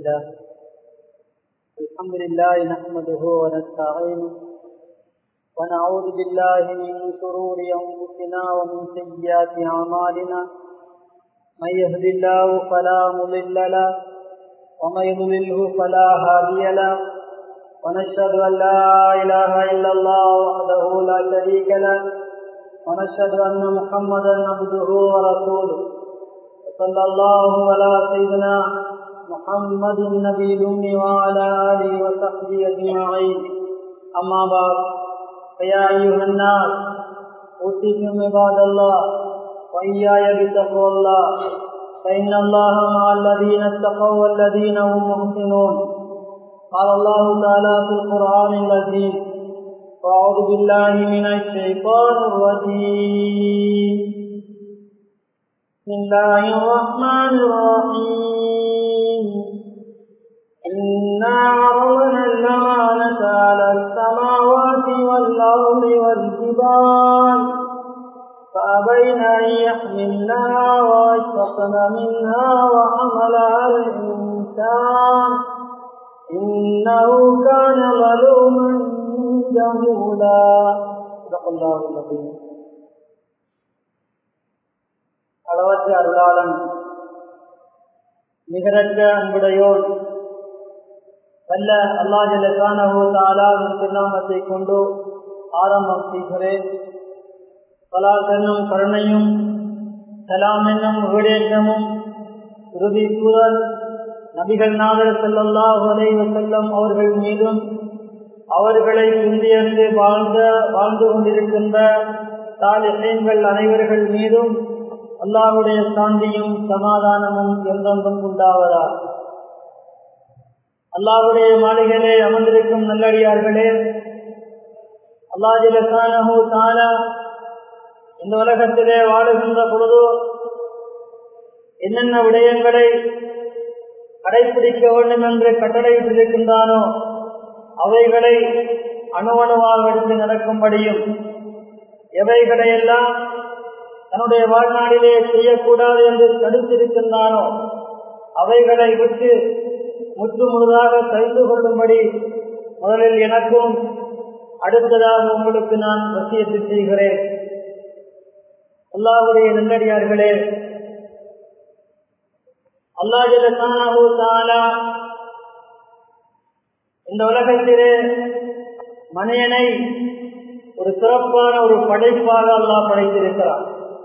لله الحمد لله نحمده ونستعينه ونعوذ بالله من شرور أنفسنا ومن سيئات أعمالنا من يهد الله فلا مضل له ومن يضلله فلا هادي له ونشهد أن لا إله إلا الله وحده لا شريك له ونشهد أن محمدا عبده ورسوله صلى الله على سيدنا محمد النبي الأمي وعلى آله وصحبه أجمعين أما بعد فيا أيها الناس أوصيكم عباد الله وإياي بتقوى الله فإن الله مع الذين اتقوا والذين هم محسنون قال الله تعالى في القرآن العظيم وأعوذ بالله من الشيطان الرجيم بسم الله الرحمن الرحيم إنا عرضنا الأمانة على السماوات والأرض والجبال فأبين أن يحملنها وأشفقن منها وحملها الإنسان إنه كان ظلوما جهولا صدق الله العظيم அளவற்ற அருளாளன் நிகரற்ற அன்புடையோன் வல்ல அல்லாஜலகானோ தாலா திருநாமத்தை கொண்டு ஆரம்பம் செய்கிறேன் பலால் என்னும் கருணையும் சலாம் என்னும் விடேற்றமும் இறுதி சூழல் நபிகள் நாதர் செல்லல்லாஹ் உலக செல்லம் அவர்கள் மீதும் அவர்களை பிந்தியந்து வாழ்ந்த வாழ்ந்து கொண்டிருக்கின்ற தாலிசைன்கள் அனைவர்கள் மீதும் அல்லாஹுடைய சாந்தியும் சமாதானமும் என்றென்றும் உண்டாவதா அல்லாஹுடைய மாளிகளே அமர்ந்திருக்கும் நல்லடியார்களே அல்லாஹிலக்கானஹூ தாலா இந்த உலகத்திலே வாழுகின்ற பொழுது என்னென்ன விடயங்களை கடைபிடிக்க வேண்டும் என்று கட்டளையிட்டிருக்கின்றானோ அவைகளை அணுவணுவாக எடுத்து நடக்கும்படியும் எவைகளையெல்லாம் தன்னுடைய வாழ்நாளிலே செய்யக்கூடாது என்று தடுத்திருக்கின்றானோ அவைகளை விட்டு முற்று முழுதாக தெரிந்து கொள்ளும்படி முதலில் எனக்கும் அடுத்ததாக உங்களுக்கு நான் வசியத்து செய்கிறேன் அல்லாவுடைய நல்லடியார்களே அல்லாஜலா இந்த உலகத்திலே மனிதனை ஒரு சிறப்பான ஒரு படைப்பாக அல்லாஹ் படைத்திருக்கிறார்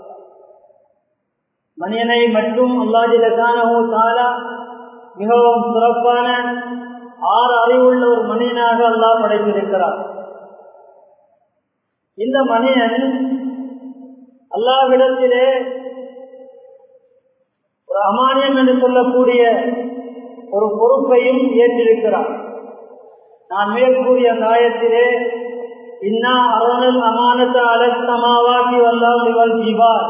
மனிதனை மட்டும் அல்லாஜிலகானோ தாலா மிகவும் சிறப்பான ஆறு அறிவுள்ள ஒரு மனிதனாக அல்லாஹ் படைத்திருக்கிறார் இந்த மனிதன் அல்லாவிடத்திலே ஒரு அமானியம் என்று சொல்லக்கூடிய ஒரு பொறுப்பையும் ஏற்றிருக்கிறார் நான் மேற்கூறிய காயத்திலே இன்னா அரணல் அமானத்த அலத்தமாவாக்கி வந்தால் இவள் ஜிவார்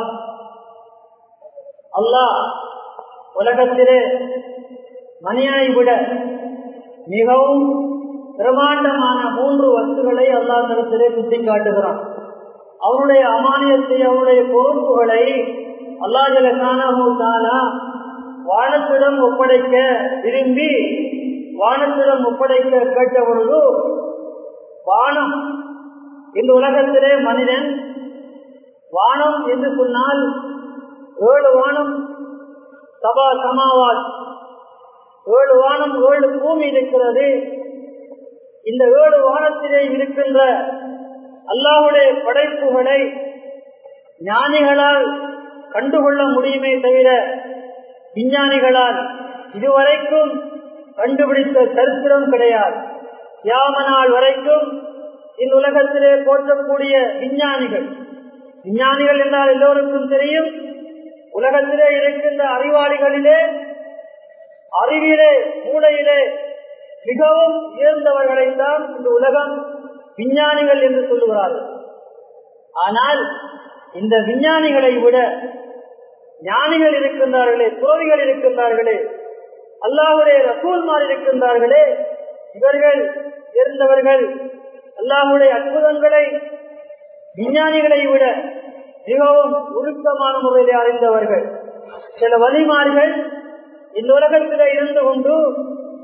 அல்லாஹ் உலகத்திலே மனிதனை விட மிகவும் பிரமாண்டமான மூன்று வஸ்துகளை அல்லா தரத்திலே சுட்டி காட்டுகிறான் அவருடைய அமானியத்தை அவருடைய பொறுப்புகளை அல்லாஜலக்கானா வானத்திடம் ஒப்படைக்க விரும்பி வானத்திடம் ஒப்படைக்க கேட்ட பொழுது வானம் இந்த உலகத்திலே மனிதன் வானம் என்று சொன்னால் ஏழு வானம் சபா சமாவாத் ஏழு வானம் ஏழு பூமி இருக்கிறது இந்த ஏழு வானத்திலே இருக்கின்ற அல்லாவுடைய படைப்புகளை ஞானிகளால் கண்டுகொள்ள முடியுமே தவிர விஞ்ஞானிகளால் இதுவரைக்கும் கண்டுபிடித்த சரித்திரம் கிடையாது யாமனால் வரைக்கும் இந்த உலகத்திலே போற்றக்கூடிய விஞ்ஞானிகள் விஞ்ஞானிகள் என்றால் எல்லோருக்கும் தெரியும் உலகத்திலே இருக்கின்ற அறிவாளிகளிலே அறிவிலே மூளையிலே மிகவும் உயர்ந்தவர்களைத்தான் இந்த உலகம் விஞ்ஞானிகள் என்று சொல்லுகிறார்கள் ஆனால் இந்த விஞ்ஞானிகளை விட ஞானிகள் இருக்கின்றார்களே துறவிகள் இருக்கின்றார்களே அல்லாஹுடைய ரசூல்மார் இருக்கின்றார்களே இவர்கள் இருந்தவர்கள் அல்லாஹுடைய அற்புதங்களை விஞ்ஞானிகளை விட மிகவும் உருக்கமான முறையில் அறிந்தவர்கள் சில வழிமார்கள் இந்த உலகத்திலே இருந்து கொண்டு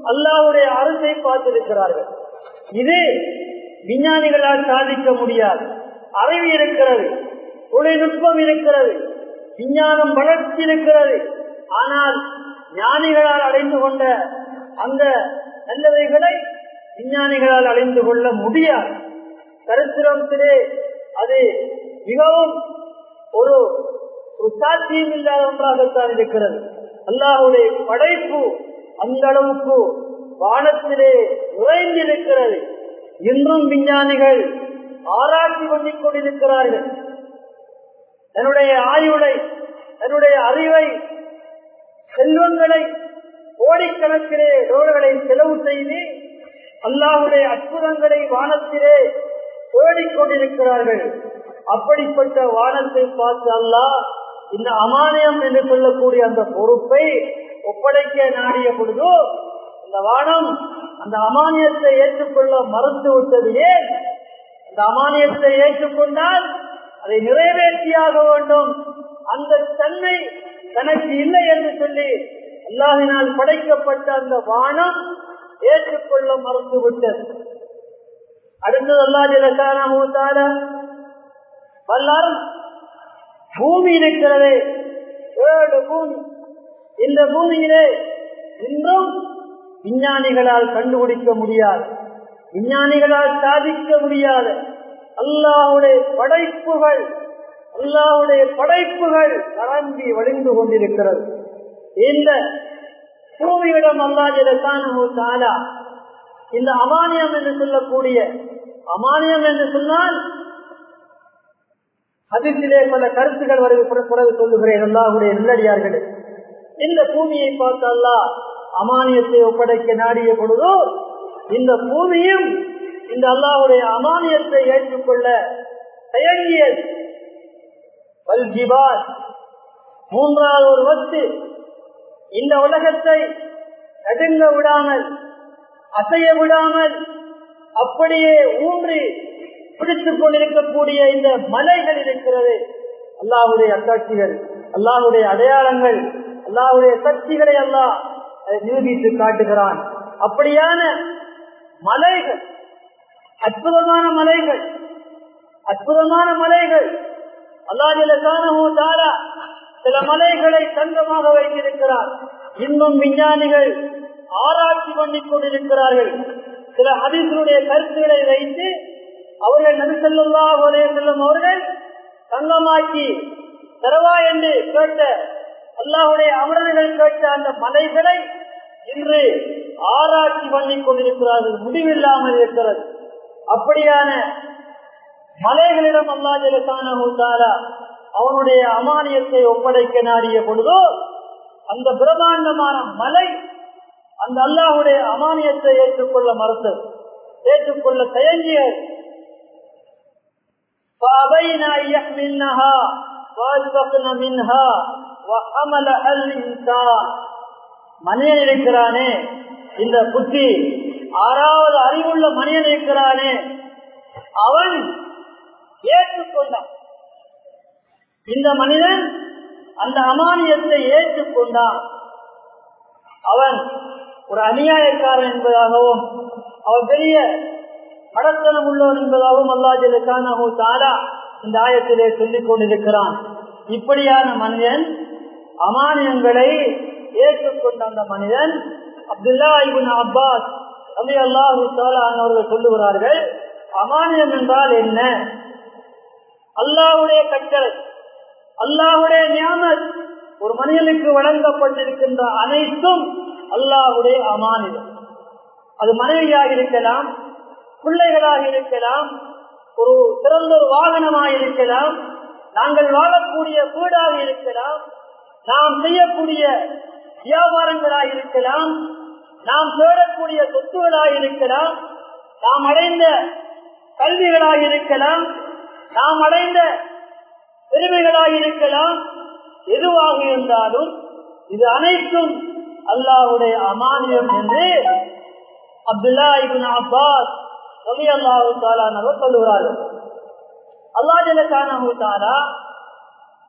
அல்லாவுடைய அரசை பார்த்திருக்கிறார்கள் இது விஞ்ஞானிகளால் சாதிக்க முடியாது அறிவு இருக்கிறது தொழில்நுட்பம் இருக்கிறது விஞ்ஞானம் வளர்ச்சி இருக்கிறது ஆனால் ஞானிகளால் அடைந்து கொண்ட அந்த நல்லவைகளை விஞ்ஞானிகளால் அடைந்து கொள்ள முடியாது சரித்திரத்திலே அது மிகவும் ஒரு ஒரு சாட்சியம் இல்லாத ஒன்றாகத்தான் இருக்கிறது அல்லாஹுடைய படைப்பு அந்த அளவுக்கு வானத்திலே நுழைந்திருக்கிறது இன்றும் விஞ்ஞானிகள் ஆராய்ச்சி பண்ணிக் கொண்டிருக்கிறார்கள் தன்னுடைய ஆயுளை தன்னுடைய அறிவை செல்வங்களை கோடிக்கணக்கிலே ரோடுகளை செலவு செய்து அல்லாஹுடைய அற்புதங்களை வானத்திலே தேடிக்கொண்டிருக்கிறார்கள் அப்படிப்பட்ட வானத்தை பார்த்து அல்லாஹ் இந்த அமானியம் என்று சொல்லக்கூடிய அந்த பொறுப்பை ஒப்படைக்க நாடிய பொழுதோ இந்த வானம் அந்த அமானியத்தை ஏற்றுக்கொள்ள மறுத்து விட்டது ஏன் அந்த அமானியத்தை ஏற்றுக்கொண்டால் அதை நிறைவேற்றியாக வேண்டும் அந்த தன்மை தனக்கு இல்லை என்று சொல்லி அல்லாஹினால் படைக்கப்பட்ட அந்த வானம் ஏற்றுக்கொள்ள மறுத்து விட்டது அடுத்தது அல்லா ஜலசான வல்லாரும் பூமி இருக்கிறது ஏழு பூமி இந்த பூமியிலே இன்றும் விஞ்ஞானிகளால் கண்டுபிடிக்க முடியாது விஞ்ஞானிகளால் சாதிக்க முடியாது அல்லாஹுடைய படைப்புகள் அல்லாஹுடைய படைப்புகள் நிரம்பி வழிந்து கொண்டிருக்கிறது இந்த பூமியிடம் அல்லாஜாலா இந்த அமானியம் என்று சொல்லக்கூடிய அமானியம் என்று சொன்னால் அதிலே பல கருத்துக்கள் வருது பிறகு சொல்லுகிறேன் அல்லாஹுடைய நெல்லடியார்களே இந்த பூமியை பார்த்து அல்லாஹ் அமானியத்தை ஒப்படைக்க நாடிய பொழுதோ இந்த பூமியும் இந்த அல்லாஹுடைய அமானியத்தை ஏற்றுக்கொள்ள தயங்கியது வல்ஜிபால் மூன்றாவது ஒரு வத்து இந்த உலகத்தை நடுங்க விடாமல் அசைய விடாமல் அப்படியே ஊன்றி பிடித்துக் கொண்டிருக்கக்கூடிய இந்த மலைகள் இருக்கிறது அல்லாஹுடைய அத்தாட்சிகள் அல்லாஹுடைய அடையாளங்கள் அல்லாஹுடைய சக்திகளை அல்லாஹ் நிரூபித்து காட்டுகிறான் அப்படியான மலைகள் அற்புதமான மலைகள் அற்புதமான மலைகள் அல்லாஹ் சில மலைகளை தங்கமாக வைத்திருக்கிறார் இன்னும் விஞ்ஞானிகள் ஆராய்ச்சி பண்ணிக் கொண்டிருக்கிறார்கள் சில ஹதீசனுடைய கருத்துக்களை வைத்து அவர்கள் நபி செல்லா செல்லும் அவர்கள் தங்கமாக்கி தரவா என்று கேட்ட அல்லாஹுடைய அமரர்கள் கேட்ட அந்த மலைகளை இன்று ஆராய்ச்சி பண்ணிக் கொண்டிருக்கிறார்கள் முடிவில்லாமல் இருக்கிறது அப்படியான மலைகளிடம் அல்லாஜலுக்கான அவனுடைய அமானியத்தை ஒப்படைக்க நாடிய பொழுதோ அந்த பிரம்மாண்டமான மலை அந்த அல்லாஹுடைய அமானியத்தை ஏற்றுக்கொள்ள மறுத்தது ஏற்றுக்கொள்ள தயங்கிய فأبينا أن يحملنها وأشفقن منها وحملها الإنسان மனிதன் இருக்கிறானே இந்த புத்தி ஆறாவது அறிவுள்ள மனிதன் இருக்கிறானே அவன் ஏற்றுக்கொண்டான் இந்த மனிதன் அந்த அமானியத்தை ஏற்றுக்கொண்டான் அவன் ஒரு அநியாயக்காரன் என்பதாகவும் அவன் பெரிய மடத்தனம் உள்ளவன் என்பதாகவும் அல்லாஜலுக்கான தாலா இந்த ஆயத்திலே சொல்லிக் கொண்டிருக்கிறான் இப்படியான மனிதன் அமானியங்களை ஏற்றுக்கொண்ட அந்த மனிதன் அப்துல்லா இபின் அப்பாஸ் அலி அல்லாஹு அவர்கள் சொல்லுகிறார்கள் அமானியம் என்றால் என்ன அல்லாவுடைய கட்டளை அல்லாஹுடைய ஞானம் ஒரு மனிதனுக்கு வழங்கப்பட்டிருக்கின்ற அனைத்தும் அல்லாஹுடைய அமானியம் அது மனைவியாக இருக்கலாம் பிள்ளைகளாக இருக்கலாம் ஒரு சிறந்த ஒரு வாகனமாக இருக்கலாம் நாங்கள் வாழக்கூடிய வீடாக இருக்கலாம் நாம் செய்யக்கூடிய வியாபாரங்களாக இருக்கலாம் நாம் தேடக்கூடிய சொத்துகளாக இருக்கலாம் நாம் அடைந்த கல்விகளாக இருக்கலாம் நாம் அடைந்த பெருமைகளாக இருக்கலாம் எதுவாக இருந்தாலும் இது அனைத்தும் அல்லாஹுடைய அமானியம் என்று அப்துல்லா இபின் அப்பாஸ் சொல்லி அல்லாஹு தாலானவர் சொல்லுகிறார்கள் அல்லா ஜலசானு தாலா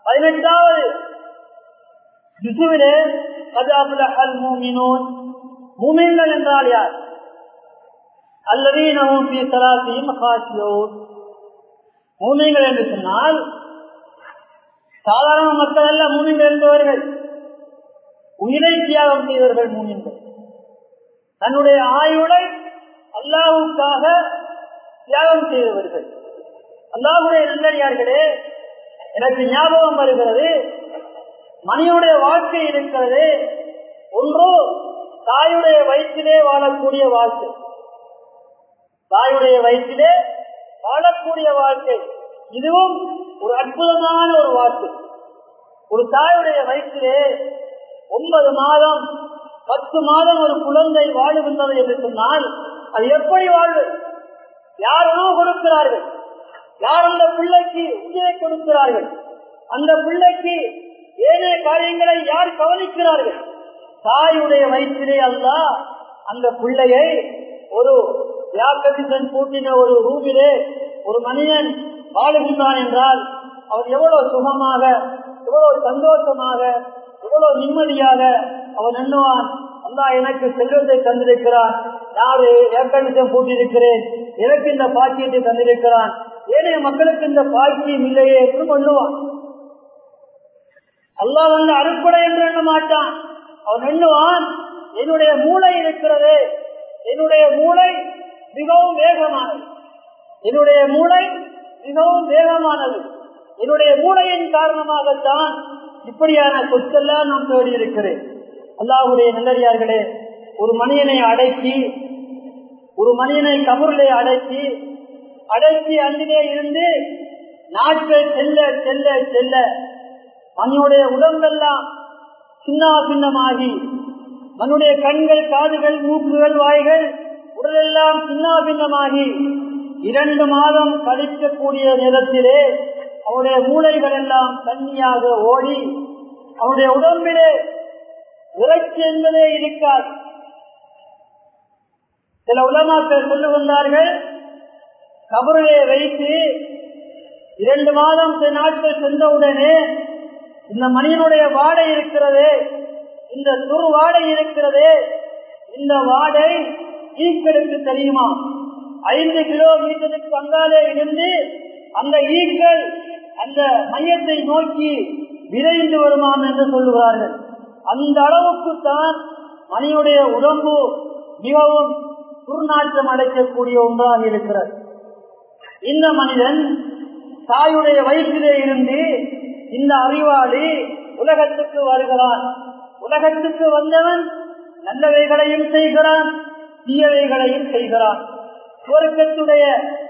பதினெட்டாவது ஜிசுவிலே கதாபுல அல் மூமினோன் மூமின்கள் என்றால் யார் அல்லதீனவும் சலாத்தையும் காசியோர் மூமின்கள் என்று சொன்னால் சாதாரண மக்கள் அல்ல மூமின்கள் என்பவர்கள் உயிரை தியாகம் செய்தவர்கள் மூமின்கள் தன்னுடைய ஆயுளை அல்லாவுக்காக தியாகம் செய்தவர்கள் அல்லாவுடைய நல்லடியார்களே எனக்கு ஞாபகம் வருகிறது மனிதனுடைய வாழ்க்கை இருக்கிறது ஒன்றோ தாயுடைய வயிற்றிலே வாழக்கூடிய வாழ்க்கை தாயுடைய வயிற்றிலே வாழக்கூடிய வாழ்க்கை இதுவும் ஒரு அற்புதமான ஒரு வாழ்க்கை ஒரு தாயுடைய வயிற்றிலே ஒன்பது மாதம் பத்து மாதம் ஒரு குழந்தை வாழுகின்றது என்று சொன்னால் அது எப்படி வாழ்வு யார் உணவு கொடுக்கிறார்கள் யார் அந்த பிள்ளைக்கு உயிரை கொடுக்கிறார்கள் அந்த பிள்ளைக்கு ஏனைய காரியங்களை யார் கவனிக்கிறார்கள் தாயுடைய வயிற்றிலே அல்ல அந்த பிள்ளையை ஒரு யாக்கடிசன் பூட்டின ஒரு ரூமிலே ஒரு மனிதன் வாழுகின்றான் என்றால் அவன் எவ்வளவு சுகமாக எவ்வளவு சந்தோஷமாக எவ்வளவு நிம்மதியாக அவன் எண்ணுவான் அல்லா எனக்கு செல்வத்தை தந்திருக்கிறான் யாரு ஏக்கடிசம் பூட்டியிருக்கிறேன் எனக்கு இந்த பாக்கியத்தை தந்திருக்கிறான் ஏனைய மக்களுக்கு இந்த பாக்கியம் இல்லையே என்று பண்ணுவான் அல்லா வந்து அறுப்படை என்று எண்ண மாட்டான் அவன் எண்ணுவான் என்னுடைய மூளை இருக்கிறது என்னுடைய மூளை மிகவும் வேகமானது என்னுடைய மூளை மிகவும் வேகமானது என்னுடைய மூளையின் காரணமாகத்தான் இப்படியான சொத்தெல்லாம் நான் தேடி இருக்கிறேன் அல்லாவுடைய நல்லடியார்களே ஒரு மனிதனை அடக்கி ஒரு மனிதனை கபூரிலே அடக்கி அடக்கி அன்றிலே இருந்து நாட்கள் செல்ல செல்ல செல்ல மனிதனுடைய உடம்பெல்லாம் சின்ன பின்னமாகி மனுடைய கண்கள் காதுகள் மூக்குகள் வாய்கள் உடலெல்லாம் சின்ன பின்னமாகி இரண்டு மாதம் கழிக்கக்கூடிய நேரத்திலே அவனுடைய மூளைகள் எல்லாம் தண்ணியாக ஓடி அவனுடைய உடம்பிலே இறைச்சி என்பதே இருக்காது சில உலமாக்கள் சொல்லுகின்றார்கள் கபரிலே வைத்து இரண்டு மாதம் சில நாட்கள் சென்றவுடனே இந்த மனிதனுடைய வாடை இருக்கிறதே இந்த துரு வாடை இருக்கிறதே இந்த வாடை ஈக்களுக்கு தெரியுமா ஐந்து கிலோமீட்டருக்கு அங்காலே இருந்து அந்த ஈக்கள் அந்த மையத்தை நோக்கி விரைந்து வருமாம் என்று சொல்லுகிறார்கள் அந்த அளவுக்கு தான் மனிதனுடைய உடம்பு மிகவும் துர்நாற்றம் அடைக்கக்கூடிய ஒன்றாக இருக்கிறது இந்த மனிதன் தாயுடைய வயிற்றிலே இருந்து இந்த அறிவாளி உலகத்துக்கு வருகிறான் உலகத்துக்கு வந்தவன் நல்லவைகளையும் செய்கிறான் தீயவைகளையும் செய்கிறான் சொர்க்கத்துடைய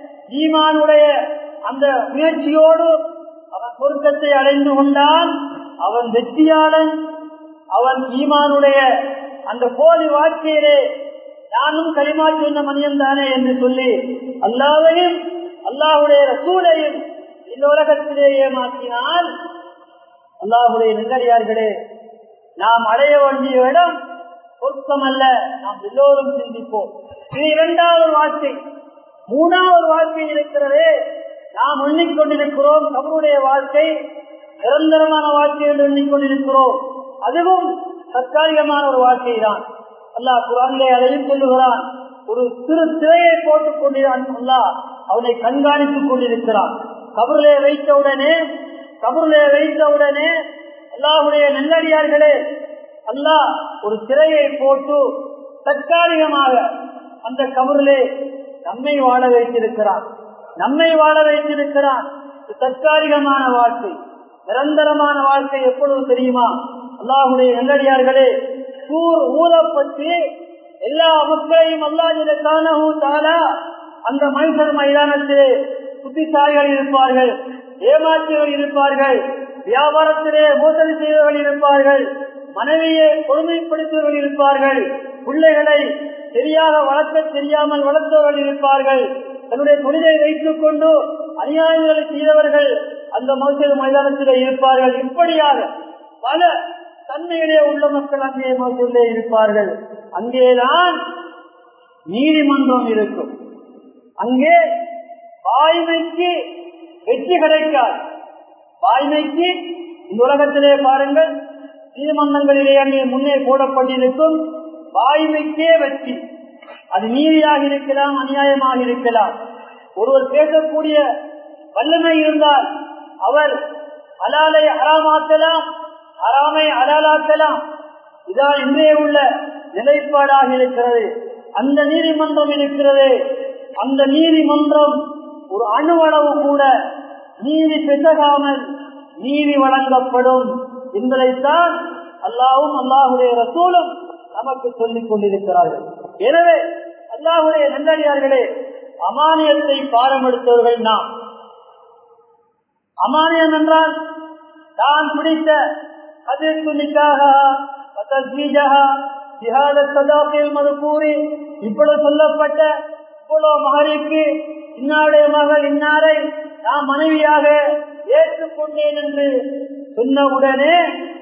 ஈமானுடைய அந்த முயற்சியோடு அவன் சொர்க்கத்தை அடைந்து கொண்டான் அவன் வெற்றியாளன் அவன் ஈமானுடைய அந்த போலி வாழ்க்கையிலே நானும் களிமா சொன்ன மனிதன் தானே என்று சொல்லி அல்லாவையும் அல்லாஹுடைய ரசூலையும் இந்த உலகத்திலே ஏமாற்றினால் அல்லாஹுடைய நெல்லடியார்களே நாம் அடைய வேண்டிய இடம் சொர்க்கம் அல்ல நாம் எல்லோரும் சிந்திப்போம் இது இரண்டாவது வாழ்க்கை மூணாவது வாழ்க்கை இருக்கிறதே நாம் எண்ணிக்கொண்டிருக்கிறோம் நம்முடைய வாழ்க்கை நிரந்தரமான வாழ்க்கை என்று எண்ணிக்கொண்டிருக்கிறோம் அதுவும் தற்காலிகமான ஒரு வாழ்க்கை தான் அல்லாஹ் குரானிலே அதையும் சொல்லுகிறான் ஒரு சிறு திரையை போட்டுக் கொண்டிருந்தான் அல்லா அவனை கண்காணித்துக் கொண்டிருக்கிறான் கபரிலே வைத்தவுடனே கபரிலே வைத்தவுடனே அல்லாஹுடைய நல்லடியார்களே அல்லாஹ் ஒரு திரையை போட்டு தற்காலிகமாக அந்த கபரிலே நம்மை வாழ வைத்திருக்கிறான் நம்மை வாழ வைத்திருக்கிறான் தற்காலிகமான வாழ்க்கை நிரந்தரமான வாழ்க்கை எப்பொழுது தெரியுமா அல்லாஹுடைய நல்லடியார்களே சூர் ஊறப்பட்டு எல்லா மக்களையும் அல்லாஹாலா அந்த மனுஷர் மைதானத்திலே புத்திசாலிகள் இருப்பார்கள் ஏமாற்றியவர்கள் இருப்பார்கள் வியாபாரத்திலே மோசடி செய்தவர்கள் இருப்பார்கள் மனைவியை கொடுமைப்படுத்தியவர்கள் இருப்பார்கள் பிள்ளைகளை சரியாக வளர்க்க தெரியாமல் வளர்த்தவர்கள் இருப்பார்கள் தன்னுடைய தொழிலை வைத்துக் கொண்டு அநியாயங்களை செய்தவர்கள் அந்த மௌசிய மைதானத்திலே இருப்பார்கள் இப்படியாக பல தன்மையிலே உள்ள மக்கள் அங்கே மௌசியிலே இருப்பார்கள் அங்கேதான் நீதிமன்றம் இருக்கும் அங்கே வாய்மைக்கு வெற்றி கிடைக்காது வாய்மைக்கு இந்த உலகத்திலே பாருங்கள் நீதிமன்றங்களிலே அங்கே முன்னே போடப்பட்டிருக்கும் வாய்மைக்கே வெற்றி அது நீதியாக இருக்கலாம் அநியாயமாக இருக்கலாம் ஒருவர் பேசக்கூடிய வல்லமை இருந்தால் அவர் ஹலாலை ஹராமாக்கலாம் ஹராமை ஹலாலாக்கலாம் இதான் இன்றைய உள்ள நிலைப்பாடாக இருக்கிறது அந்த நீதிமன்றம் இருக்கிறது அந்த நீதிமன்றம் ஒரு அணுவளவு கூட நீதி பெசகாமல் நீதி வழங்கப்படும் என்பதைத்தான் அல்லாவும் அல்லாஹுடைய ரசூலும் நமக்கு சொல்லிக் கொண்டிருக்கிறார்கள் எனவே அல்லாஹுடைய நல்லடியார்களே அமானியத்தை பாரம் எடுத்தவர்கள் நாம் அமானியம் என்றால் தான் பிடித்த அதற்கு நிக்காக மறுக்கூறி இப்பொழுது சொல்லப்பட்ட இவ்வளவு மகரிக்கு இன்னாருடைய மகள் இன்னாரை நான் மனைவியாக ஏற்றுக்கொண்டேன் என்று சொன்னவுடனே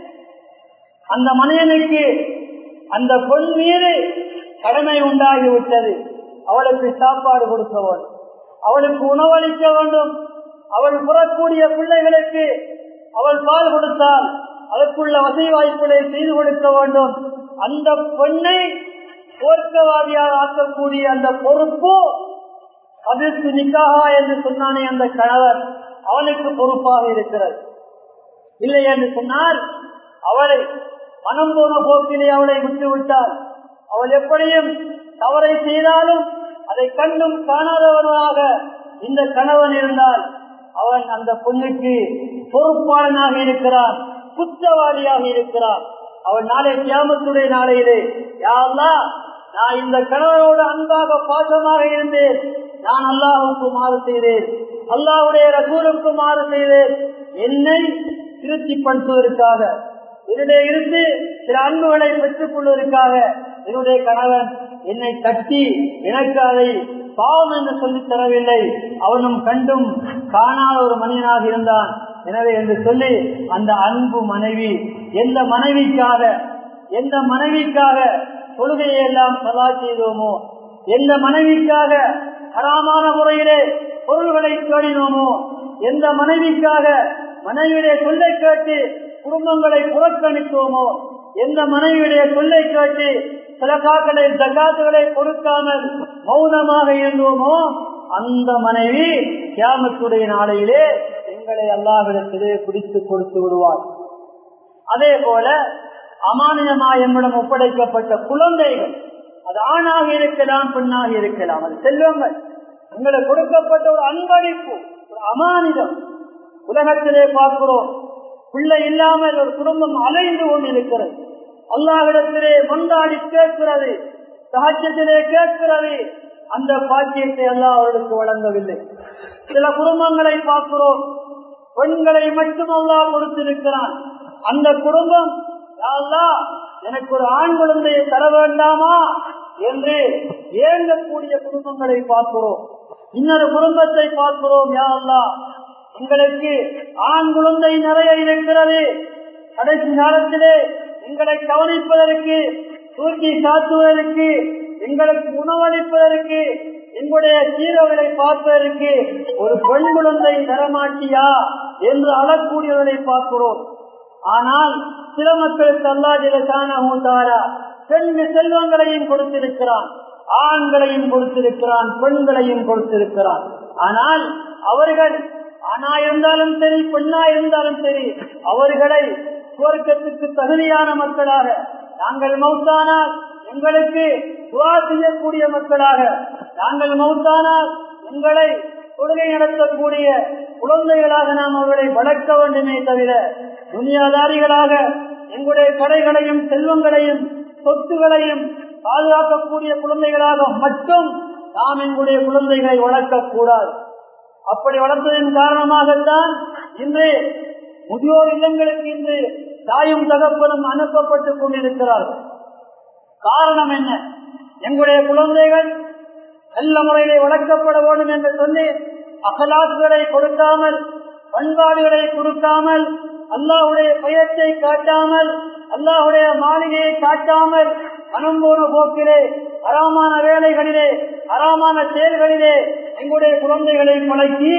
அந்த மனிதனுக்கு அந்த பொன் மீது கடமை உண்டாகிவிட்டது அவளுக்கு சாப்பாடு கொடுக்க வேண்டும் அவளுக்கு உணவளிக்க வேண்டும் அவள் புறக்கூடிய பிள்ளைகளுக்கு அவள் பால் கொடுத்தால் அதற்குள்ள வசதி வாய்ப்புகளை செய்து கொடுக்க வேண்டும் அந்த பெண்ணை போர்க்கவாதியாக ஆக்கக்கூடிய அந்த பொறுப்பு அதற்கு நிக்காகா என்று சொன்னானே அந்த கணவர் அவனுக்கு பொறுப்பாக இருக்கிறது இல்லை என்று சொன்னால் அவளை மனம் போன போக்கிலே அவளை விட்டு விட்டால் அவள் எப்படியும் தவறை செய்தாலும் அதை கண்டும் காணாதவனாக இந்த கணவன் இருந்தால் அவன் அந்த பொண்ணுக்கு பொறுப்பாளனாக இருக்கிறான் குற்றவாளியாக இருக்கிறான் அவன் நாளை கியாமத்துடைய நாளையிலே யாருலா நான் இந்த கணவனோடு அன்பாக பாசமாக இருந்தேன் நான் அல்லாஹுக்கு மாறு செய்தேன் அல்லாஹுடைய ரசூலுக்கு மாறு செய்தேன் என்னை திருப்திப்படுத்துவதற்காக என்னுடைய இருந்து சில அன்புகளை பெற்றுக் கொள்வதற்காக என்னுடைய கணவன் என்னை தட்டி எனக்கு அதை பாவம் என்று சொல்லித் தரவில்லை அவனும் கண்டும் காணாத ஒரு மனிதனாக இருந்தான் எனவே என்று சொல்லி அந்த அன்பு மனைவி எந்த மனைவிக்காக எந்த மனைவிக்காக தொழுகையை எல்லாம் சதா செய்தோமோ எந்த மனைவிக்காக ஹராமான முறையிலே பொருள்களை தேடினோமோ எந்த மனைவிக்காக மனைவியுடைய சொல்லை கேட்டு குடும்பங்களை புறக்கணித்தோமோ எந்த மனைவியுடைய சொல்லை கேட்டு சிலக்காக்களை தகாத்துகளை கொடுக்காமல் மௌனமாக இருந்தோமோ அந்த மனைவி கியாமத்துடைய நாளையிலே எங்களை அல்லாவிடத்திலே பிடித்து கொடுத்து விடுவார் அதே போல அமானியமா எம்மிடம் ஒப்படைக்கப்பட்ட குழந்தைகள் அது ஆணாக இருக்கலாம் பெண்ணாக இருக்கலாம் அது செல்வங்கள் எங்களுக்கு கொடுக்கப்பட்ட ஒரு அன்பளிப்பு ஒரு அமானிதம் உலகத்திலே பார்க்கிறோம் பிள்ளை இல்லாமல் ஒரு குடும்பம் அலைந்து கொண்டிருக்கிறது அல்லாவிடத்திலே கொண்டாடி கேட்கிறது சகஜத்திலே கேட்கிறது அந்த பாக்கியத்தை எல்லாம் அவர்களுக்கு வழங்கவில்லை சில குடும்பங்களை பார்க்கிறோம் பெண்களை மட்டும் அல்லா கொடுத்திருக்கிறான் அந்த குடும்பம் எனக்கு ஒரு ஆண் குழந்தையை தர வேண்டாமா என்று ஏங்கக்கூடிய குடும்பங்களை பார்க்கிறோம் இன்னொரு குடும்பத்தை பார்க்கிறோம் யா அல்லா எங்களுக்கு ஆண் குழந்தை நிறைய இருக்கிறது கடைசி காலத்திலே எங்களை கவனிப்பதற்கு தூக்கி சாத்துவதற்கு எங்களுக்கு உணவளிப்பதற்கு எங்களுடைய சீரர்களை பார்ப்பதற்கு ஒரு பெண் குழந்தை தரமாட்டியா என்று அழக்கூடியவர்களை பார்க்கிறோம் ஆனால் சில மக்களுக்கு அல்லா ஜிலசானா ரெண்டு செல்வங்களையும் கொடுத்திருக்கிறான் ஆண்களையும் கொடுத்திருக்கிறான் பெண்களையும் கொடுத்திருக்கிறான் ஆனால் அவர்கள் ஆணா இருந்தாலும் சரி பெண்ணா இருந்தாலும் சரி அவர்களை சுவர்க்கத்துக்கு தகுதியான மக்களாக நாங்கள் மௌத்தானால் எங்களுக்கு துவா செய்யக்கூடிய மக்களாக நாங்கள் மௌத்தானால் எங்களை கொள்கை நடத்தக்கூடிய குழந்தைகளாக நாம் அவர்களை வளர்க்க வேண்டுமே தவிர துணியாதாரிகளாக எங்களுடைய கடைகளையும் செல்வங்களையும் சொத்துகளையும் பாதுகாக்கக்கூடிய குழந்தைகளாக மட்டும் நாம் எங்களுடைய குழந்தைகளை வளர்க்கக்கூடாது அப்படி வளர்த்ததின் காரணமாகத்தான் இன்று முதியோர் இல்லங்களுக்கு இன்று தாயும் தகப்பனும் அனுப்பப்பட்டுக் கொண்டிருக்கிறார்கள் காரணம் என்ன எங்களுடைய குழந்தைகள் நல்ல முறையிலே வளர்க்கப்பட வேண்டும் என்று சொல்லி அகலாக்குகளை கொடுக்காமல் பண்பாடுகளை கொடுக்காமல் அல்லாஹுடைய பயத்தை காட்டாமல் அல்லாஹுடைய மாளிகையை காட்டாமல் மனம் போன போக்கிலே அறாமான வேலைகளிலே அறாமான செயல்களிலே எங்களுடைய குழந்தைகளை பழக்கி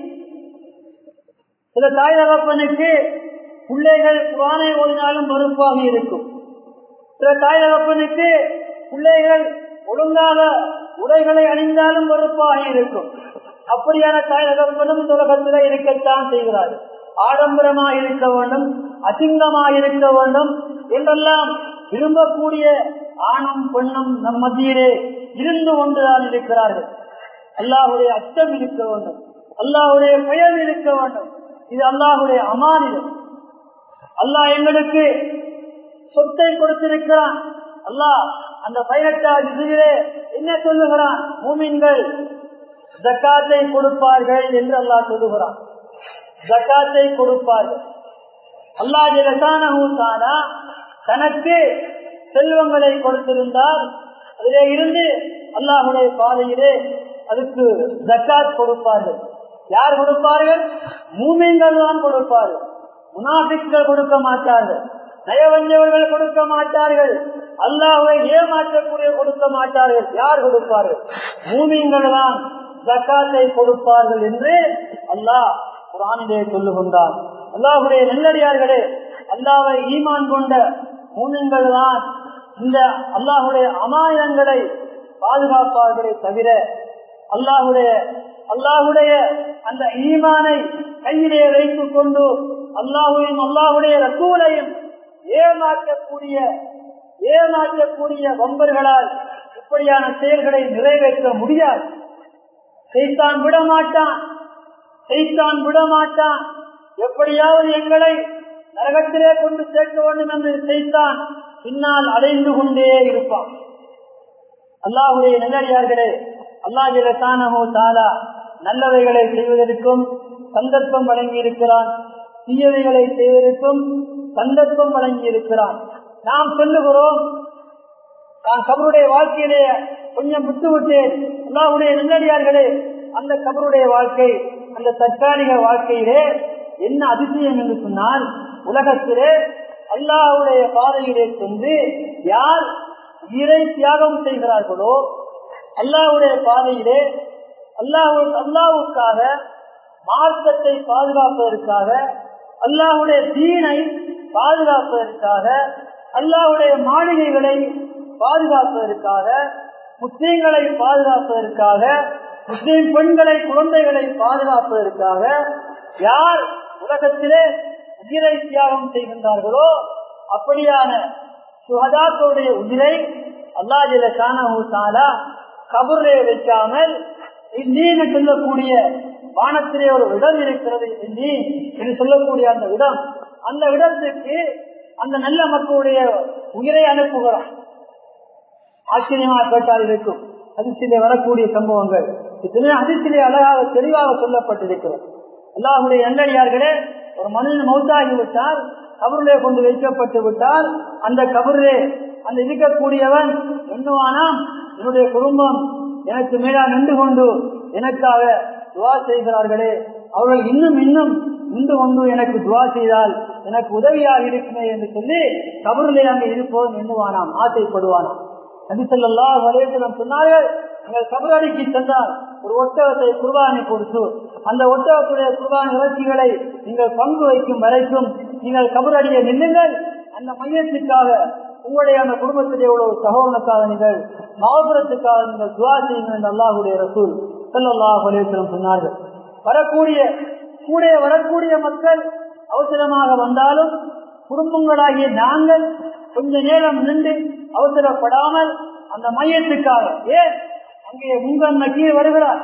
சில தாய் தகப்பனுக்கு பிள்ளைகள் குரானை ஓதினாலும் மறுப்பாக இருக்கும் சில தாய் தகப்பனுக்கு பிள்ளைகள் ஒழுங்காக உடைகளை அணிந்தாலும் வெறுப்பாக இருக்கும் அப்படியான தாய் தகப்பனும் இந்த உலகத்திலே இருக்கத்தான் செய்கிறார்கள் ஆடம்பரமா இருக்க வேண்டும் அசிங்கமா இருக்க வேண்டும் என்றெல்லாம் விரும்பக்கூடிய ஆணும் பெண்ணும் நம் மத்தியிலே இருந்து கொண்டுதான் இருக்கிறார்கள் அல்லாஹுடைய அச்சம் இருக்க வேண்டும் அல்லாஹுடைய பெயர் இருக்க வேண்டும் இது அல்லாஹுடைய அமானிதம் அல்லாஹ் எங்களுக்கு சொத்தை கொடுத்திருக்கிறான் அல்லாஹ் அந்த பதினெட்டாவது விசுவிலே என்ன சொல்லுகிறான் மூமின்கள் ஜக்காத்தை கொடுப்பார்கள் என்று அல்லாஹ் சொல்லுகிறான் ஜக்காத்தை கொடுப்பார்கள் அல்லாஹ் ஜலசானா தனக்கு செல்வங்களை கொடுத்திருந்தால் அதிலே இருந்து அல்லாஹுடைய பாதையிலே அதுக்கு ஜக்காத் கொடுப்பார்கள் யார் கொடுப்பார்கள் மூமியங்கள் தான் கொடுப்பார்கள் முனாபிக்கள் கொடுக்க மாட்டார்கள் நயவஞ்சவர்கள் கொடுக்க மாட்டார்கள் அல்லாஹை ஏமாற்றக்கூடிய கொடுக்க மாட்டார்கள் யார் கொடுப்பார்கள் மூமியங்கள் தான் ஜக்காத்தை கொடுப்பார்கள் என்று அல்லாஹ் குரானிலே சொல்லுகின்றார் அல்லாஹுடைய நெல்லடியார்களே அல்லாவை ஈமான் கொண்ட மூமியங்கள் தான் இந்த அல்லாஹுடைய அமாயங்களை பாதுகாப்பார்களே தவிர அல்லாஹுடைய அல்லாஹுடைய அந்த ஈமானை கையிலே வைத்துக் கொண்டு அல்லாஹுவையும் அல்லாஹுடைய ரசூலையும் ஏமாற்றக்கூடிய ஏமாற்றக்கூடிய வம்பர்களால் இப்படியான செயல்களை நிறைவேற்ற முடியாது செய்தான் விட மாட்டான் செய்தான் விட மாட்டான் எப்படியாவது எங்களை நரகத்திலே கொண்டு சேர்க்க வேண்டும் என்று செய்தான் பின்னால் அடைந்து கொண்டே இருப்பான் அல்லாஹுடைய நல்லடியார்களே அல்லாஹிலோ தாலா நல்லவைகளை செய்வதற்கும் சந்தர்ப்பம் வழங்கி இருக்கிறான் தீயவைகளை செய்வதற்கும் சந்தர்ப்பம் வழங்கி இருக்கிறான் நாம் சொல்லுகிறோம் நான் கபருடைய வாழ்க்கையிலே கொஞ்சம் விட்டு விட்டேன் அல்லாவுடைய நல்லடியார்களே அந்த கபருடைய வாழ்க்கை அந்த தற்காலிக வாழ்க்கையிலே என்ன அதிசயம் என்று சொன்னால் உலகத்திலே அல்லாவுடைய பாதையிலே சென்று யார் உயிரை தியாகம் செய்கிறார்களோ அல்லாவுடைய பாதையிலே அல்லாஹு அல்லாவுக்காக மார்க்கத்தை பாதுகாப்பதற்காக அல்லாஹுடைய தீனை பாதுகாப்பதற்காக அல்லாஹுடைய மாளிகைகளை பாதுகாப்பதற்காக முஸ்லீம்களை பாதுகாப்பதற்காக முஸ்லீம் பெண்களை குழந்தைகளை பாதுகாப்பதற்காக யார் உலகத்திலே உயிரை தியாகம் செய்கின்றார்களோ அப்படியான சுகதாக்களுடைய உயிரை அல்லாஜில காணா கபுரே வைக்காமல் இன்னீன்னு சொல்லக்கூடிய வானத்திலே ஒரு இடம் இருக்கிறது இன்னி என்று சொல்லக்கூடிய அந்த இடம் அந்த இடத்துக்கு அந்த நல்ல மக்களுடைய உயிரை அனுப்புகிறான் ஆச்சரியமாக கேட்டால் இருக்கும் அதிர்ச்சியிலே வரக்கூடிய சம்பவங்கள் இத்தனை அதிர்ச்சியிலே அழகாக தெளிவாக சொல்லப்பட்டிருக்கிறது அல்லாஹுடைய நல்லடியார்களே ஒரு மனிதன் மௌத்தாகி விட்டால் கபருளே கொண்டு வைக்கப்பட்டு விட்டால் அந்த கபருளே அந்த இருக்கக்கூடியவன் எண்ணுவானாம் என்னுடைய குடும்பம் எனக்கு மேலா நின்று கொண்டு எனக்காக துவா செய்கிறார்களே அவர்கள் இன்னும் இன்னும் நின்று கொண்டு எனக்கு துவா செய்தால் எனக்கு உதவியாக இருக்குமே என்று சொல்லி கபருளே அங்கே இருப்போம் எண்ணுவானாம் ஆசைப்படுவானாம் நபிசல்லா வலையத்திடம் சொன்னார்கள் நீங்கள் கபரடிக்கு சென்றால் ஒரு ஒட்டகத்தை குர்பானை கொடுத்து அந்த ஒட்டகத்துடைய குர்பானை இறைச்சிகளை நீங்கள் பங்கு வைக்கும் வரைக்கும் நீங்கள் கபரடியை நில்லுங்கள் அந்த மையத்துக்காக உங்களுடைய அந்த குடும்பத்திலே உள்ள ஒரு சகோதரனுக்காக நீங்கள் மாவபுரத்துக்காக நீங்கள் துவா செய்யுங்கள் என்று அல்லாஹுடைய ரசூல் சல்லாஹ் அலேஸ்வரம் சொன்னார்கள் வரக்கூடிய கூட வரக்கூடிய மக்கள் அவசரமாக வந்தாலும் குடும்பங்களாகிய நாங்கள் கொஞ்ச நேரம் நின்று அவசரப்படாமல் அந்த மையத்துக்காக ஏன் அங்கே முங்கன் நக்கீர் வருகிறார்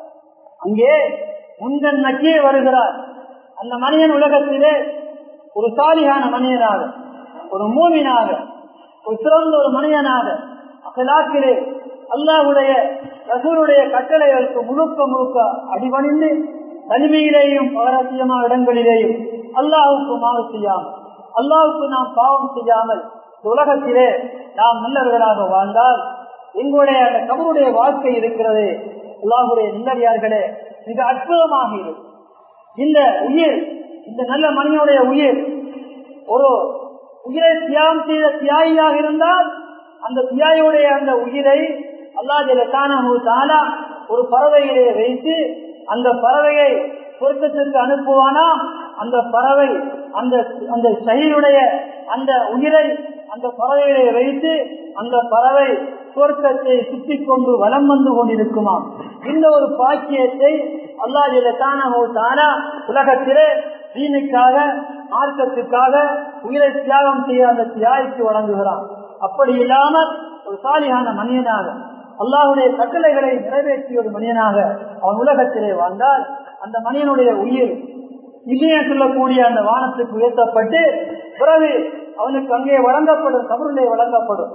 அங்கே முங்கன் நக்கீர் வருகிறார் அந்த மனிதன் உலகத்திலே ஒரு சாலியான மனிதனாக ஒரு மூமினாக ஒரு சிறந்த ஒரு மனிதனாக அகலாக்கிலே அல்லாவுடைய ரசூருடைய கட்டளைகளுக்கு முழுக்க முழுக்க அடிபணிந்து தனிமையிலேயும் பகரசியமான இடங்களிலேயும் அல்லாவுக்கு மாறு செய்யாமல் அல்லாவுக்கு நாம் பாவம் செய்யாமல் உலகத்திலே நாம் நல்லவர்களாக வாழ்ந்தால் எங்களுடைய அந்த கபருடைய வாழ்க்கை இருக்கிறது அல்லாஹுடைய நல்லடியார்களே மிக அற்புதமாக இருக்கும் இந்த உயிர் இந்த நல்ல மனிதனுடைய உயிர் ஒரு உயிரை தியாகம் செய்த தியாகியாக இருந்தால் அந்த தியாகியுடைய அந்த உயிரை அல்லா ஜலத்தானா ஒரு பறவையிலே வைத்து அந்த பறவையை சொர்க்கத்திற்கு அனுப்புவானா அந்த பறவை அந்த அந்த சகிலுடைய அந்த உயிரை அந்த பறவையை வைத்து அந்த பறவை சொர்க்கத்தை சுற்றி கொண்டு வலம் வந்து கொண்டிருக்குமாம் இந்த ஒரு பாக்கியத்தை அல்லாஹானா உலகத்திலே தீனுக்காக மார்க்கத்துக்காக உயிரை தியாகம் செய்ய அந்த தியாகிக்கு வழங்குகிறான் அப்படி இல்லாமல் ஒரு சாலியான மனிதனாக அல்லாஹுடைய கட்டளைகளை நிறைவேற்றிய ஒரு மனிதனாக அவன் உலகத்திலே வாழ்ந்தால் அந்த மனிதனுடைய உயிர் இல்லையே சொல்லக்கூடிய அந்த வானத்துக்கு உயர்த்தப்பட்டு பிறகு அவனுக்கு அங்கே வழங்கப்படும் கபருளே வழங்கப்படும்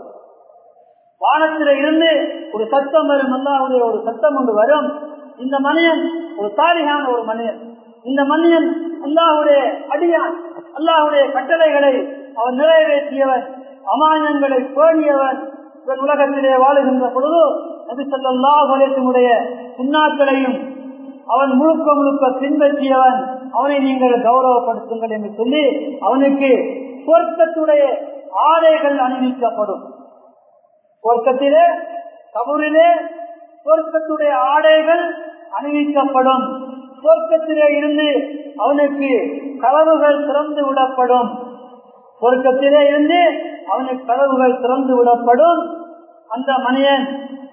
வானத்தில இருந்து ஒரு சத்தம் வரும் அல்லாவுடைய ஒரு சத்தம் ஒன்று வரும் இந்த மனிதன் ஒரு சாலிகான ஒரு மனிதன் இந்த மனிதன் அல்லாஹுடைய அடியான் அல்லாஹுடைய கட்டளைகளை அவன் நிறைவேற்றியவன் அமானியங்களை பேணியவன் இவன் உலகத்திலே வாழுகின்ற பொழுது நபி சொல்லாஹுடைய சுண்ணாக்களையும் அவன் முழுக்க முழுக்க பின்பற்றியவன் அவனை நீங்கள் கௌரவப்படுத்துங்கள் என்று சொல்லி அவனுக்கு சொர்க்கத்துடைய ஆடைகள் அணிவிக்கப்படும் சொர்க்கத்திலே கபூரிலே சொர்க்கத்துடைய ஆடைகள் அணிவிக்கப்படும் சொர்க்கத்திலே இருந்து அவனுக்கு கதவுகள் திறந்து விடப்படும் சொர்க்கத்திலே இருந்து அவனுக்கு கதவுகள் திறந்து விடப்படும் அந்த மனிதன்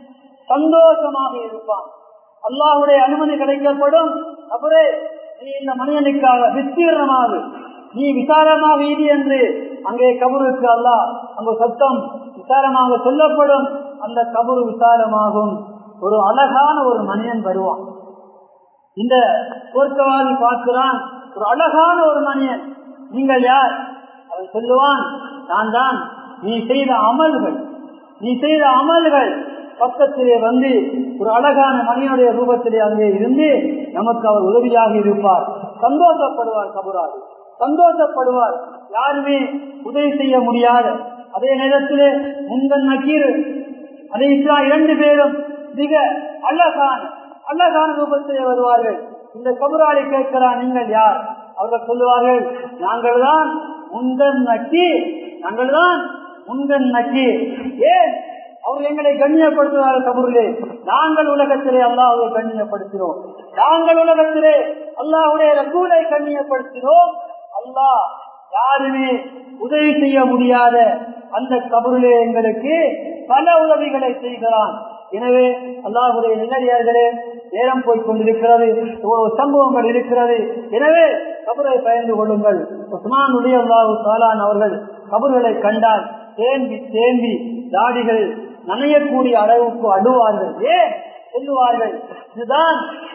சந்தோஷமாக இருப்பான் அல்லாஹுடைய அனுமதி கிடைக்கப்படும் அப்புறே நீ இந்த மனிதனுக்காக விஸ்தீர்ணமாக நீ விசாலமாக இது என்று அங்கே கபருக்கு அல்லா அங்கு சத்தம் விசாலமாக சொல்லப்படும் அந்த கபரு விசாலமாகும் ஒரு அழகான ஒரு மனிதன் வருவான் இந்த சொர்க்கவாதி பார்க்கிறான் ஒரு அழகான ஒரு மனிதன் நீங்கள் யார் அவன் சொல்லுவான் நான் தான் நீ செய்த அமல்கள் நீ செய்த அமல்கள் பக்கத்திலே வந்து ஒரு அழகான மனிதனுடைய ரூபத்திலே அங்கே இருந்து நமக்கு அவர் உதவியாக இருப்பார் சந்தோஷப்படுவார் கபுராது சந்தோஷப்படுவார் யாருமே உதவி செய்ய முடியாத அதே நேரத்திலே முந்தன் நக்கீர் அதை இரண்டு பேரும் மிக அழகான அழகான ரூபத்திலே வருவார்கள் இந்த கபுராளி கேட்கிறான் நீங்கள் யார் அவர்கள் சொல்லுவார்கள் நாங்கள் தான் முந்தன் நக்கி நாங்கள் தான் முந்தன் நக்கி ஏன் அவர் எங்களை கண்ணியப்படுத்துவார்கள் கபூரிலே நாங்கள் உலகத்திலே அல்லாஹுவை கண்ணியப்படுத்தினோம் நாங்கள் உலகத்திலே அல்லாஹுடைய ரசூலை கண்ணியப்படுத்தினோம் அல்லாஹ் யாருமே உதவி செய்ய முடியாத அந்த கபூரிலே எங்களுக்கு பல உதவிகளை செய்கிறான் எனவே அல்லாஹுடைய நிலையார்களே நேரம் போய் கொண்டிருக்கிறது சம்பவங்கள் இருக்கிறது எனவே கபரை பயந்து கொள்ளுங்கள் உஸ்மான் உடைய அல்லாஹு சாலான் அவர்கள் கபர்களை கண்டால் தேம்பி தேம்பி தாடிகள் நனையக்கூடிய அளவுக்கு அழுவார்கள் ஏன் சொல்லுவார்கள் இதுதான்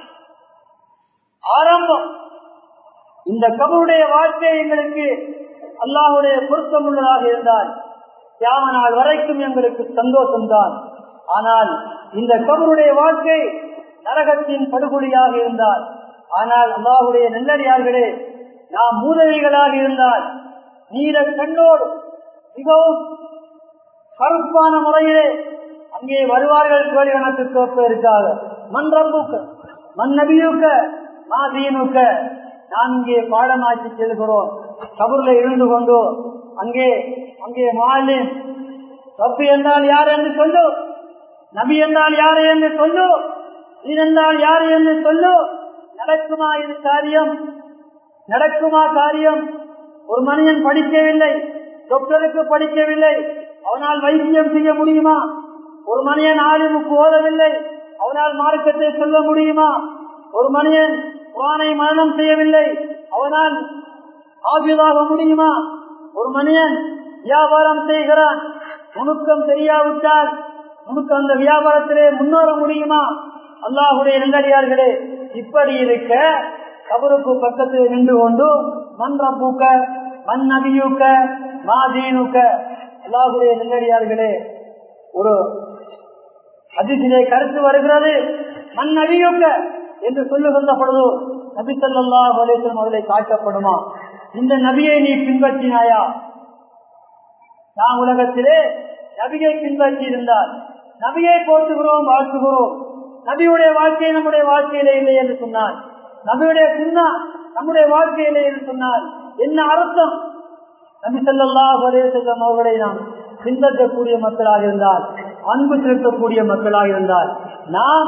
ஆரம்பம் இந்த கபருடைய வாழ்க்கை எங்களுக்கு அல்லாஹுடைய பொருத்தம் உள்ளதாக இருந்தால் தியாக நாள் வரைக்கும் எங்களுக்கு சந்தோஷம்தான் ஆனால் இந்த கபருடைய வாழ்க்கை நரகத்தின் படுகொலியாக இருந்தால் ஆனால் அல்லாஹுடைய நல்லடியார்களே நாம் மூதவிகளாக இருந்தால் நீர கண்ணோடு மிகவும் கருப்பான முறையிலே அங்கே வருவார்கள் கோழி கணக்கு கேட்பதற்காக மன்றம்புக்க மன்னபியூக்க மாதீனுக்க நாம் இங்கே பாடமாக்கி செல்கிறோம் கபூர்ல இருந்து கொண்டு அங்கே அங்கே மாலின் ரப்பு என்றால் யார் என்று சொல்லு நபி என்றால் யார் என்று சொல்லு என்றால் யார் என்று சொல்லு நடக்குமா இது காரியம் நடக்குமா காரியம் ஒரு மனிதன் படிக்கவில்லை டாக்டருக்கு படிக்கவில்லை அவனால் வைத்தியம் செய்ய முடியுமா ஒரு மனிதன் ஆளுமுக்கு ஓதவில்லை அவனால் மார்க்கத்தை சொல்ல முடியுமா ஒரு மனிதன் குரானை மரணம் செய்யவில்லை அவனால் ஆபியதாக முடியுமா ஒரு மனிதன் வியாபாரம் செய்கிறான் நுணுக்கம் தெரியாவிட்டால் உனக்கு அந்த வியாபாரத்திலே முன்னேற முடியுமா அல்லாஹுடைய நெல்லடியார்களே இப்படி இருக்க கபருக்கு பக்கத்தில் நின்று கொண்டு மன்ற பூக்க மண் நபியூக்க மாதீனுக்க அல்லாஹுடைய நெல்லடியார்களே ஒரு அதிசிலே கருத்து வருகிறது மண் நபியூக்க என்று சொல்லுகின்ற பொழுது நபி சொல்லா வலேசன் முதலை காட்டப்படுமா இந்த நபியை நீ பின்பற்றினாயா நான் உலகத்திலே நபியை பின்பற்றி இருந்தால் நபியை போற்றுகிறோம் வாழ்த்துகிறோம் நபியுடைய வாழ்க்கை நம்முடைய வாழ்க்கையிலே இல்லை என்று சொன்னார் நபியுடைய சுண்ணா நம்முடைய வாழ்க்கையிலே என்று சொன்னால் என்ன அர்த்தம் நபி சொல்லா ஒரே செல்லும் அவர்களை நாம் பின்பற்றக்கூடிய மக்களாக இருந்தால் அன்பு செலுத்தக்கூடிய மக்களாக இருந்தால் நாம்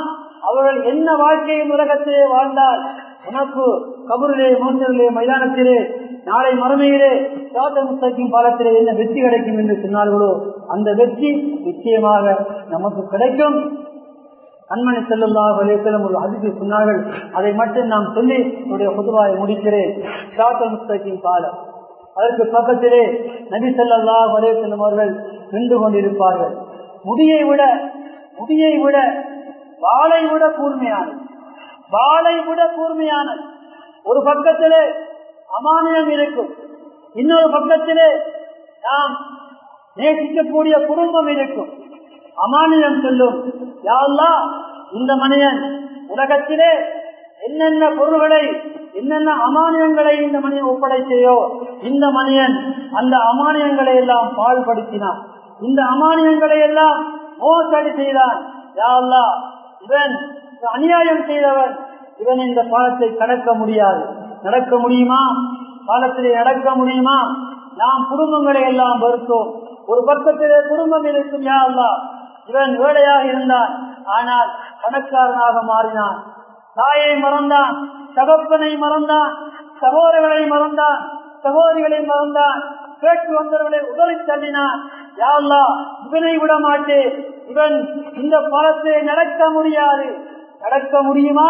அவர்கள் என்ன வாழ்க்கையை உலகத்திலே வாழ்ந்தால் உனக்கு கபூரிலே மோசரிலே மைதானத்திலே நாளை மறுமையிலே சாத முஸ்தகிம் பாலத்திலே என்ன வெற்றி கிடைக்கும் என்று சொன்னார்களோ அந்த வெற்றி நிச்சயமாக நமக்கு கிடைக்கும் கண்மணி செல்லுல்லாஹ் அலேசலம் ஒரு அதிர்ச்சி சொன்னார்கள் அதை மட்டும் நாம் சொல்லி என்னுடைய புதுவாயை முடிக்கிறேன் சாத்த முஸ்தகிம் பாலம் அதற்கு பக்கத்திலே நபி செல்லல்லாஹ் அலேசலம் அவர்கள் நின்று கொண்டிருப்பார்கள் முடியை விட முடியை விட வாளை விட கூர்மையானது வாளை விட கூர்மையானது ஒரு பக்கத்திலே அமானியம் இருக்கும் இன்னொரு பக்கத்திலே நாம் நேசிக்கக்கூடிய குடும்பம் இருக்கும் அமானியம் சொல்லும் யாருலா இந்த மனிதன் உலகத்திலே என்னென்ன பொருள்களை என்னென்ன அமானியங்களை இந்த மனிதன் ஒப்படைத்தையோ இந்த மனிதன் அந்த அமானியங்களை எல்லாம் பாழ்படுத்தினான் இந்த அமானியங்களை எல்லாம் மோசடி செய்தான் யாருலா இவன் அநியாயம் செய்தவன் இவன் இந்த பாலத்தை கடக்க முடியாது நடக்க முடியுமா பாலத்திலே நடக்க முடியுமா நாம் குடும்பங்களை எல்லாம் வருத்தோம் ஒரு பக்கத்திலே குடும்பம் இருக்கும் யா அல்லா இவன் ஏழையாக இருந்தான் ஆனால் பணக்காரனாக மாறினான் தாயை மறந்தான் தகப்பனை மறந்தான் சகோதரர்களை மறந்தான் சகோதரிகளை மறந்தான் கேட்டு வந்தவர்களை உதவி தள்ளினான் யாழ்லா இவனை விட மாட்டேன் இவன் இந்த பாலத்தை நடக்க முடியாது நடக்க முடியுமா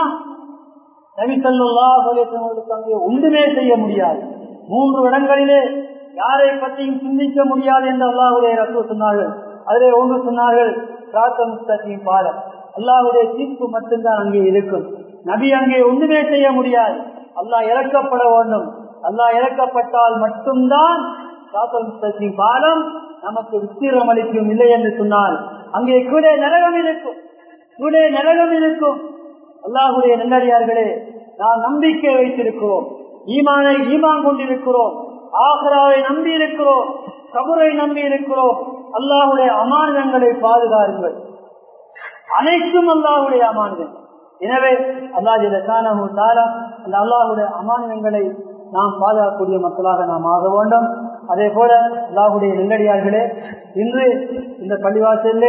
நபிசல்லா அங்கே ஒன்றுமே செய்ய முடியாது மூன்று இடங்களிலே யாரை பற்றியும் சிந்திக்க முடியாது என்று அல்லாஹுடைய ரசூ சொன்னார்கள் அதிலே ஒன்று சொன்னார்கள் முஸ்தகின் பாலம் அல்லாஹுடைய தீர்ப்பு மட்டும்தான் அங்கே இருக்கும் நபி அங்கே ஒன்றுமே செய்ய முடியாது அல்லாஹ் இறக்கப்பட வேண்டும் அல்லாஹ் இறக்கப்பட்டால் மட்டும்தான் முஸ்தகின் பாலம் நமக்கு விஸ்தீரம் அளிக்கும் இல்லை என்று சொன்னால் அங்கே கீழே நரகம் இருக்கும் கீழே நரகம் இருக்கும் அல்லாஹுடைய நல்லடியார்களே நாம் நம்பிக்கை வைத்திருக்கிறோம் ஈமானை ஈமான் கொண்டிருக்கிறோம் ஆகராவை நம்பி இருக்கிறோம் கபுரை நம்பி இருக்கிறோம் அல்லாஹுடைய அமானிதங்களை பாதுகாருங்கள் அனைத்தும் அல்லாஹுடைய அமானிதம் எனவே அல்லாஹு தாரா அந்த அல்லாஹுடைய அமானிதங்களை நாம் பாதுகாக்கக்கூடிய மக்களாக நாம் ஆக வேண்டும் அதே போல அல்லாஹுடைய நெல்லடியார்களே இன்று இந்த பள்ளிவாசலே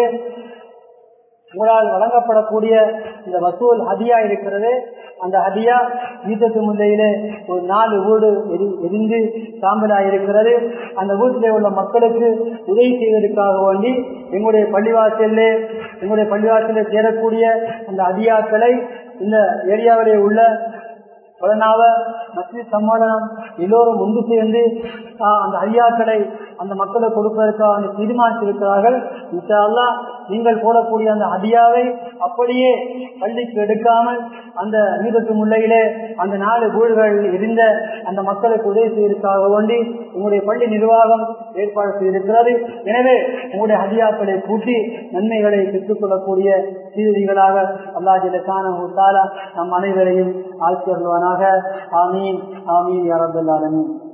உங்களால் வழங்கப்படக்கூடிய இந்த வசூல் ஹதியா இருக்கிறது அந்த ஹதியா ஈத்தத்து முல்லையிலே ஒரு நாலு வீடு எரி எரிந்து சாம்பலா இருக்கிறது அந்த வீட்டிலே உள்ள மக்களுக்கு உதவி செய்வதற்காக வேண்டி எங்களுடைய பள்ளிவாசலே எங்களுடைய பள்ளிவாசலே சேரக்கூடிய அந்த ஹதியாக்களை இந்த ஏரியாவிலே உள்ள அதனால மத்திய சம்மேளனம் எல்லோரும் ஒன்று சேர்ந்து அந்த ஐயாக்களை அந்த மக்களுக்கு கொடுப்பதற்காக தீர்மானித்திருக்கிறார்கள் இன்ஷால்லா நீங்கள் போடக்கூடிய அந்த அதியாவை அப்படியே பள்ளிக்கு எடுக்காமல் அந்த வீதத்து முல்லையிலே அந்த நாலு வீடுகள் இருந்த அந்த மக்களுக்கு உதவி செய்வதற்காக வேண்டி உங்களுடைய பள்ளி நிர்வாகம் ஏற்பாடு செய்திருக்கிறது எனவே உங்களுடைய அதியாக்களை கூட்டி நன்மைகளை பெற்றுக்கொள்ளக்கூடிய சீதிகளாக அல்லாஹிலான நம் அனைவரையும் ஆட்சி வருவானாக ஆமீன் ஆமீன் யாரபுல்லாலமீன்